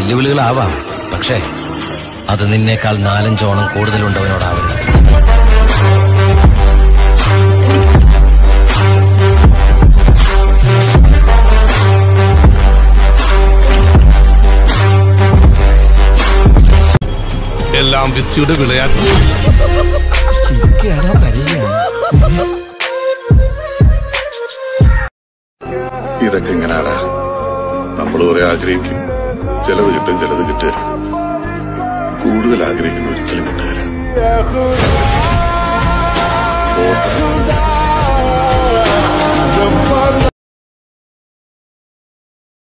വെല്ലുവിളികളാവാം പക്ഷേ അത് നിന്നേക്കാൾ നാലഞ്ചോണം കൂടുതലുണ്ടവനോടാവരുത് എല്ലാം വിധിയുടെ വിളയാട്ടം ഇതൊക്കെ ഇങ്ങനാടാ നമ്മൾ കുറെ ആഗ്രഹിക്കും ചിലത് കിട്ടും ചിലത് കിട്ടുക കൂടുതൽ ആഗ്രഹിക്കുന്ന ഒരിക്കലും കിട്ടുകയില്ല جبار